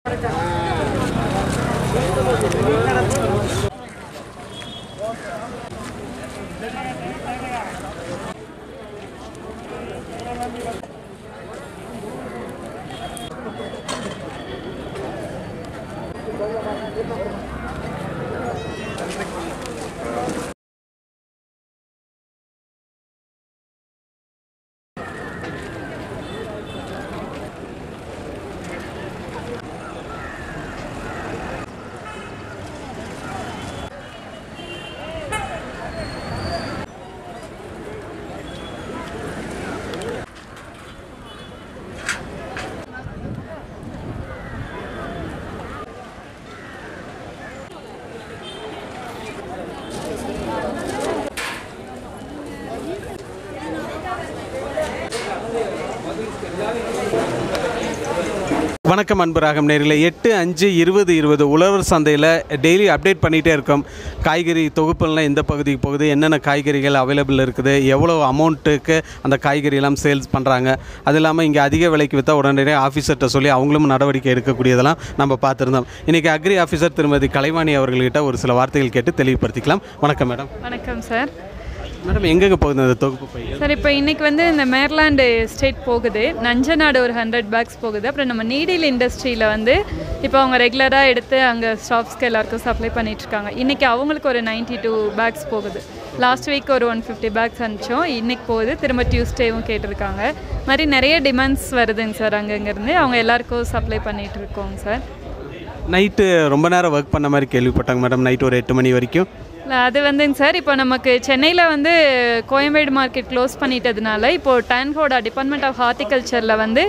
வணக்கம் அன்பு ராகம் நேரில் எட்டு அஞ்சு இருபது இருபது உழவர் சந்தையில் டெய்லி அப்டேட் பண்ணிகிட்டே இருக்கோம் காய்கறி தொகுப்புலாம் எந்த பகுதிக்கு போகுது என்னென்ன காய்கறிகள் அவைலபிள் இருக்குது எவ்வளோ அமௌண்ட்டுக்கு அந்த காய்கறி எல்லாம் சேல்ஸ் பண்ணுறாங்க அது இல்லாமல் இங்கே அதிக விலைக்கு விற்றா உடனடியாக ஆஃபீஸர்கிட்ட சொல்லி அவங்களும் நடவடிக்கை எடுக்கக்கூடியதெல்லாம் நம்ம பார்த்துருந்தோம் இன்றைக்கி அக்ரி ஆஃபீஸர் திருமதி கலைவாணி அவர்கள்கிட்ட ஒரு சில வார்த்தைகள் கேட்டு தெளிவுபடுத்திக்கலாம் வணக்கம் மேடம் வணக்கம் சார் மேடம் எங்கெங்கே போகுது இந்த தொகுப்பு பையன் சார் இப்போ இன்னைக்கு வந்து இந்த மேர்லாண்டு ஸ்டேட் போகுது நஞ்சநாடு ஒரு ஹண்ட்ரட் பேக்ஸ் போகுது அப்புறம் நம்ம நீடில் இண்டஸ்ட்ரியில் வந்து இப்போ அவங்க ரெகுலராக எடுத்து அங்கே ஸ்டாஃப்ஸ்க்கு எல்லாருக்கும் சப்ளை பண்ணிட்டு இருக்காங்க இன்னைக்கு அவங்களுக்கு ஒரு 92 டூ பேக்ஸ் போகுது லாஸ்ட் வீக் ஒரு ஒன் ஃபிஃப்டி பேக்ஸ் அனுப்பிச்சோம் இன்னைக்கு போகுது திரும்ப டியூஸ்டேவும் கேட்டிருக்காங்க மாதிரி நிறைய டிமாண்ட்ஸ் வருதுங்க சார் அங்கங்கேருந்து அவங்க எல்லாருக்கும் சப்ளை பண்ணிட்டு இருக்கோங்க சார் நைட்டு ரொம்ப நேரம் ஒர்க் பண்ண மாதிரி கேள்விப்பட்டாங்க மேடம் நைட் ஒரு எட்டு மணி வரைக்கும் இல்ல, அது வந்துங்க சார் இப்போ நமக்கு சென்னையில் வந்து கோயம்பேடு மார்க்கெட் க்ளோஸ் பண்ணிட்டதுனால இப்போது டான்ஹோடா டிபார்ட்மெண்ட் ஆஃப் ஹார்டிகல்ச்சரில் வந்து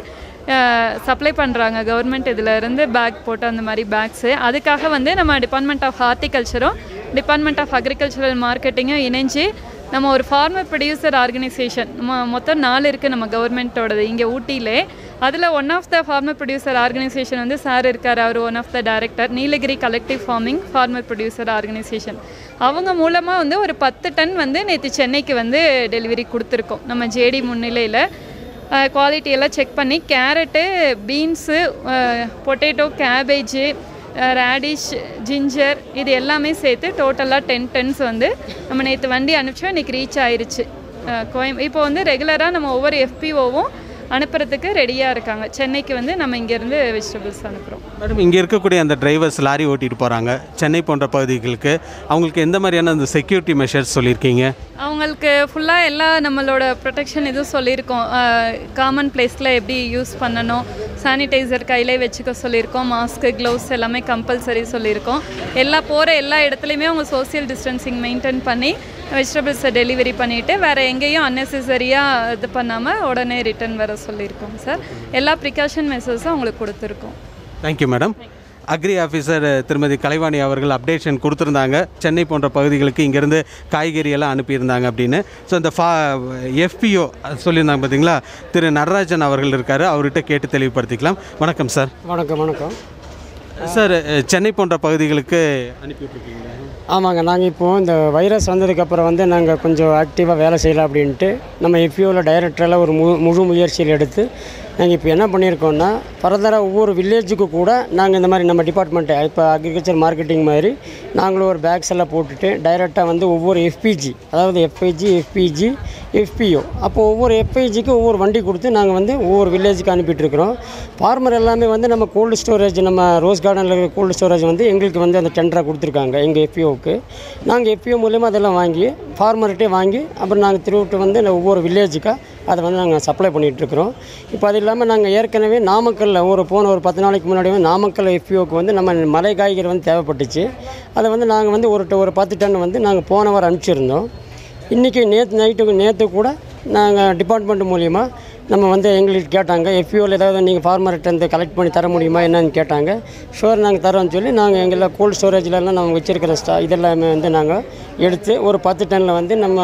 சப்ளை பண்ணுறாங்க கவர்மெண்ட் இதில் இருந்து பேக் போட்டு அந்த மாதிரி பேக்ஸு அதுக்காக வந்து நம்ம டிபார்ட்மெண்ட் ஆஃப் ஹார்டிகல்ச்சரும் டிபார்ட்மெண்ட் ஆஃப் அக்ரிகல்ச்சரல் மார்க்கெட்டிங்கும் இணைஞ்சு நம்ம ஒரு ஃபார்மர் ப்ரொடியூசர் ஆர்கனைசேஷன் நம்ம மொத்தம் நாலு இருக்குது நம்ம கவர்மெண்ட்டோடது இங்கே ஊட்டியிலே அதில் one of the farmer producer organisation வந்து சார் இருக்கார் அவர் one of the director Nilgiri collective farming farmer producer organisation அவங்க மூலமாக வந்து ஒரு பத்து டன் வந்து நேற்று சென்னைக்கு வந்து டெலிவரி கொடுத்துருக்கோம் நம்ம ஜேடி முன்னிலையில் குவாலிட்டி எல்லாம் செக் பண்ணி carrot beans potato cabbage radish ginger இது எல்லாமே சேர்த்து டோட்டலாக டென் டன்ஸ் வந்து நம்ம நேற்று வண்டி அனுப்பிச்சோம் இன்றைக்கி ரீச் ஆயிருச்சு அஹ் கோயம் இப்போ வந்து ரெகுலராக நம்ம ஒவ்வொரு எஃபிஓவும் அனுப்புறதுக்கு ரெடியாக இருக்காங்க சென்னைக்கு வந்து நம்ம இங்கேருந்து வெஜிடபிள்ஸ் அனுப்புகிறோம் மேடம் இங்கே இருக்கக்கூடிய அந்த டிரைவர்ஸ் லாரி ஓட்டிட்டு போகிறாங்க சென்னை போன்ற பகுதிகளுக்கு அவங்களுக்கு எந்த மாதிரியான அந்த செக்யூரிட்டி மெஷர்ஸ் சொல்லியிருக்கீங்க அவங்களுக்கு ஃபுல்லாக எல்லா நம்மளோட ப்ரொடெக்ஷன் இதுவும் சொல்லியிருக்கோம் காமன் பிளேஸில் எப்படி யூஸ் பண்ணணும் சானிடைசர் கையிலே வச்சுக்க சொல்லியிருக்கோம் மாஸ்க்கு க்ளவுஸ் எல்லாமே கம்பல்சரி சொல்லியிருக்கோம் எல்லா போகிற எல்லா இடத்துலையுமே அவங்க சோஷியல் டிஸ்டன்சிங் மெயின்டைன் பண்ணி வெஜிடபிள்ஸை டெலிவரி பண்ணிவிட்டு வேறு எங்கேயும் அன்னெசரியாக இது பண்ணாமல் உடனே ரிட்டர்ன் வர சொல்லியிருக்கோம் சார் எல்லா ப்ரிகாஷன் மெஷர்ஸும் அவங்களுக்கு கொடுத்துருக்கோம் தேங்க்யூ மேடம் அக்ரி ஆஃபீஸர் திருமதி கலைவாணி அவர்கள் அப்டேஷன் கொடுத்துருந்தாங்க சென்னை போன்ற பகுதிகளுக்கு இங்கேருந்து காய்கறி எல்லாம் அனுப்பியிருந்தாங்க அப்படின்னு ஸோ இந்த ஃபா எஃபிஓ சொல்லியிருந்தாங்க பார்த்தீங்களா திரு நடராஜன் அவர்கள் இருக்கார் அவர்கிட்ட கேட்டு தெளிவுபடுத்திக்கலாம் வணக்கம் சார் வணக்கம் வணக்கம் சார் சென்னை போன்ற பகுதிகளுக்கு அனுப்பி விட்ருக்கீங்க ஆமாங்க நாங்கள் இப்போது இந்த வைரஸ் வந்ததுக்கப்புறம் வந்து நாங்கள் கொஞ்சம் ஆக்டிவாக வேலை செய்யலாம் அப்படின்ட்டு நம்ம எஃப்யூவில் டைரக்டரில் ஒரு முழு முழு முயற்சியில் எடுத்து நாங்கள் இப்போ என்ன பண்ணியிருக்கோம்னா ஃபர்தராக ஒவ்வொரு வில்லேஜுக்கு கூட நாங்கள் இந்த மாதிரி நம்ம டிபார்ட்மெண்ட்டு இப்போ அக்ரிகல்ச்சர் மார்க்கெட்டிங் மாதிரி நாங்களும் ஒரு பேக்ஸ் எல்லாம் போட்டுட்டு டைரெக்டாக வந்து ஒவ்வொரு எஃபிஜி அதாவது எஃப்ஐஜி எஃபிஜி எஃபிஓ அப்போ ஒவ்வொரு எஃப்ஐஜிக்கு ஒவ்வொரு வண்டி கொடுத்து நாங்கள் வந்து ஒவ்வொரு வில்லேஜுக்கு அனுப்பிட்டு இருக்கிறோம் ஃபார்மர் எல்லாமே வந்து நம்ம கோல்டு ஸ்டோரேஜ் நம்ம ரோஸ் கார்டனில் இருக்கிற கோல்டு ஸ்டோரேஜ் வந்து எங்களுக்கு வந்து அந்த டெண்டராக கொடுத்துருக்காங்க எங்கள் எஃப்ஓவுக்கு நாங்கள் எஃப்ஓ மூலயமா அதெல்லாம் வாங்கி ஃபார்மர்கிட்டே வாங்கி அப்புறம் நாங்கள் திருவிட்டு வந்து இந்த ஒவ்வொரு வில்லேஜுக்காக அதை வந்து நாங்கள் சப்ளை பண்ணிகிட்ருக்குறோம் இப்போ அது இல்லாமல் நாங்கள் ஏற்கனவே நாமக்கல்லில் ஒரு போன ஒரு பத்து நாளைக்கு முன்னாடி வந்து நாமக்கல் எஃப்ஓக்கு வந்து நம்ம மலை காய்கறி வந்து தேவைப்பட்டுச்சு அதை வந்து நாங்கள் வந்து ஒரு ட- ஒரு பத்து டன் வந்து நாங்கள் போன வாரம் அனுப்பிச்சிருந்தோம் இன்றைக்கி நேற்று நைட்டு நேற்று கூட நாங்கள் டிபார்ட்மெண்ட் மூலிமா நம்ம வந்து எங்களுக்கு கேட்டாங்க எஃப்யூவில் ஏதாவது நீங்கள் ஃபார்மர்கிட்ட இருந்து கலெக்ட் பண்ணி தர முடியுமா என்னன்னு கேட்டாங்க ஷுவர் நாங்கள் தரோம்னு சொல்லி நாங்கள் எங்கெல்லாம் கோல்டு ஸ்டோரேஜ்லலாம் நம்ம வச்சுருக்கிற ஸ்டா இதெல்லாமே வந்து நாங்கள் எடுத்து ஒரு பத்து டன்னில் வந்து நம்ம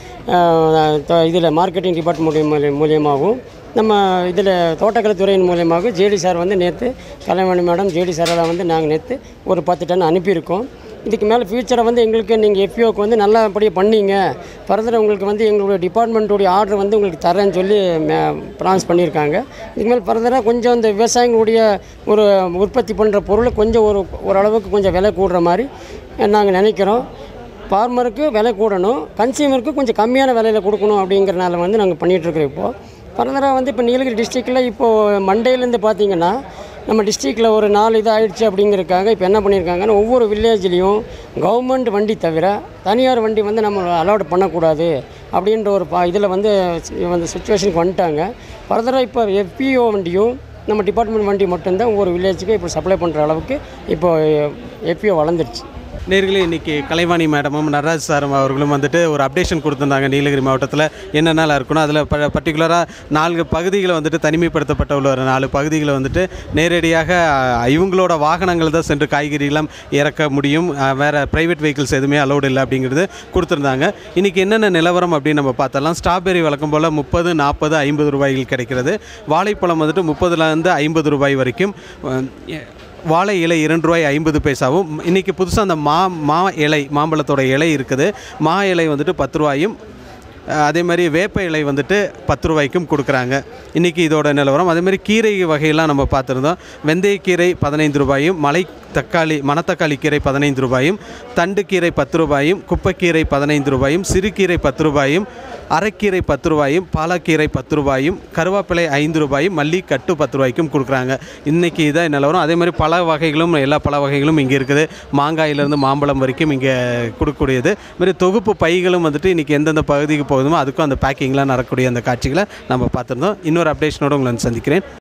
இதில் மார்க்கெட்டிங் டிபார்ட்மெண்ட் மூலிய மூலியமாகவும் நம்ம இதில் தோட்டக்கலைத்துறையின் மூலியமாக ஜேடி சார் வந்து நேற்று கலைமணி மேடம் ஜேடி சாரெல்லாம் வந்து நாங்கள் நேற்று ஒரு பத்து டன் அனுப்பியிருக்கோம் இதுக்கு மேலே ஃப்யூச்சரை வந்து எங்களுக்கு நீங்கள் எஃப்ஓக்கு வந்து நல்லபடியாக பண்ணீங்க ஃபர்தர் உங்களுக்கு வந்து எங்களுடைய டிபார்ட்மெண்ட்டுடைய ஆர்டர் வந்து உங்களுக்கு தரேன்னு சொல்லி ப்ராமிஸ் பண்ணியிருக்காங்க இதுக்கு மேலே ஃபர்தராக கொஞ்சம் இந்த விவசாயிகளுடைய ஒரு உற்பத்தி பண்ணுற பொருளை கொஞ்சம் ஒரு ஓரளவுக்கு கொஞ்சம் விலை கூடுற மாதிரி நாங்கள் நினைக்கிறோம் ஃபார்மருக்கு விலை கூடணும் கன்சியூமருக்கு கொஞ்சம் கம்மியான விலையில் கொடுக்கணும் அப்படிங்கிறனால வந்து நாங்கள் பண்ணிகிட்ருக்குறோம் இப்போது ஃபர்தராக வந்து இப்போ நீலகிரி டிஸ்ட்ரிக்டில் இப்போது மண்டேலேருந்து பார்த்தீங்கன்னா நம்ம டிஸ்ட்ரிக்டில் ஒரு நாலு இது ஆயிடுச்சு அப்படிங்கிறதுக்காக இப்போ என்ன பண்ணியிருக்காங்கன்னா ஒவ்வொரு வில்லேஜ்லேயும் கவர்மெண்ட் வண்டி தவிர தனியார் வண்டி வந்து நம்ம அலோட் பண்ணக்கூடாது அப்படின்ற ஒரு பா இதில் வந்து வந்து சுச்சுவேஷனுக்கு வந்துட்டாங்க ஃபர்தராக இப்போ எஃபிஓ வண்டியும் நம்ம டிபார்ட்மெண்ட் வண்டி மட்டும்தான் ஒவ்வொரு வில்லேஜுக்கு இப்போ சப்ளை பண்ணுற அளவுக்கு இப்போ எஃபிஓ வளர்ந்துருச்சு நேர்களே இன்னைக்கு கலைவாணி மேடமும் நடராஜ் சாரும் அவர்களும் வந்துட்டு ஒரு அப்டேஷன் கொடுத்துருந்தாங்க நீலகிரி மாவட்டத்தில் என்னென்னலாம் இருக்கணும் அதில் ப பர்டிகுலராக நான்கு பகுதிகளை வந்துட்டு தனிமைப்படுத்தப்பட்ட உள்ள ஒரு நாலு பகுதிகளை வந்துட்டு நேரடியாக அஹ், இவங்களோட வாகனங்கள் தான் சென்று காய்கறிலாம் இறக்க முடியும் அஹ், வேற ப்ரைவேட் வெஹிக்கிள்ஸ் எதுவுமே அலௌடு இல்லை அப்படிங்கிறது கொடுத்துருந்தாங்க இன்றைக்கி என்னென்ன நிலவரம் அப்படின்னு நம்ம பார்த்தலாம் ஸ்ட்ராபெரி வழக்கம் போல் முப்பது நாற்பது ஐம்பது ரூபாய்கள் கிடைக்கிறது வாழைப்பழம் வந்துட்டு முப்பதுலேருந்து ஐம்பது ரூபாய் வரைக்கும் அஹ், எ- வாழை இலை இரண்டு ரூபாய் ஐம்பது பைசாவும் இன்றைக்கி புதுசாக அந்த மா மா இலை மாம்பழத்தோட இலை இருக்குது மா இலை வந்துட்டு பத்து ரூபாயும் அஹ், அதே மாதிரி வேப்ப இலை வந்துட்டு பத்து ரூபாய்க்கும் கொடுக்குறாங்க இன்றைக்கி இதோட நிலவரம் அதே மாதிரி கீரை வகையெல்லாம் நம்ம பார்த்துருந்தோம் வெந்தயக்கீரை பதினைந்து ரூபாயும் மலை தக்காளி மணத்தக்காளி கீரை பதினைந்து ரூபாயும் தண்டுக்கீரை பத்து ரூபாயும் குப்பைக்கீரை பதினைந்து ரூபாயும் சிறுகீரை பத்து ரூபாயும் அரைக்கீரை பத்து ரூபாயும் பாலக்கீரை பத்து ரூபாயும் கருவேப்பிலை ஐந்து ரூபாயும் மல்லி கட்டு பத்து ரூபாய்க்கும் கொடுக்குறாங்க இன்றைக்கி இதான் நிலவரம் அதே மாதிரி பல வகைகளும் எல்லா பல வகைகளும் இங்கே இருக்குது மாங்காயிலேருந்து மாம்பழம் வரைக்கும் இங்கே கொடுக்கக்கூடியது இது மாதிரி தொகுப்பு பைகளும் வந்துட்டு இன்றைக்கி எந்தெந்த பகுதிக்கு போகுதுமோ அதுக்கும் அந்த பேக்கிங்லாம் நடக்கக்கூடிய அந்த காட்சிகளை நம்ம பார்த்துருந்தோம் இன்னொரு அப்டேஷனோடு உங்களை வந்து சந்திக்கிறேன்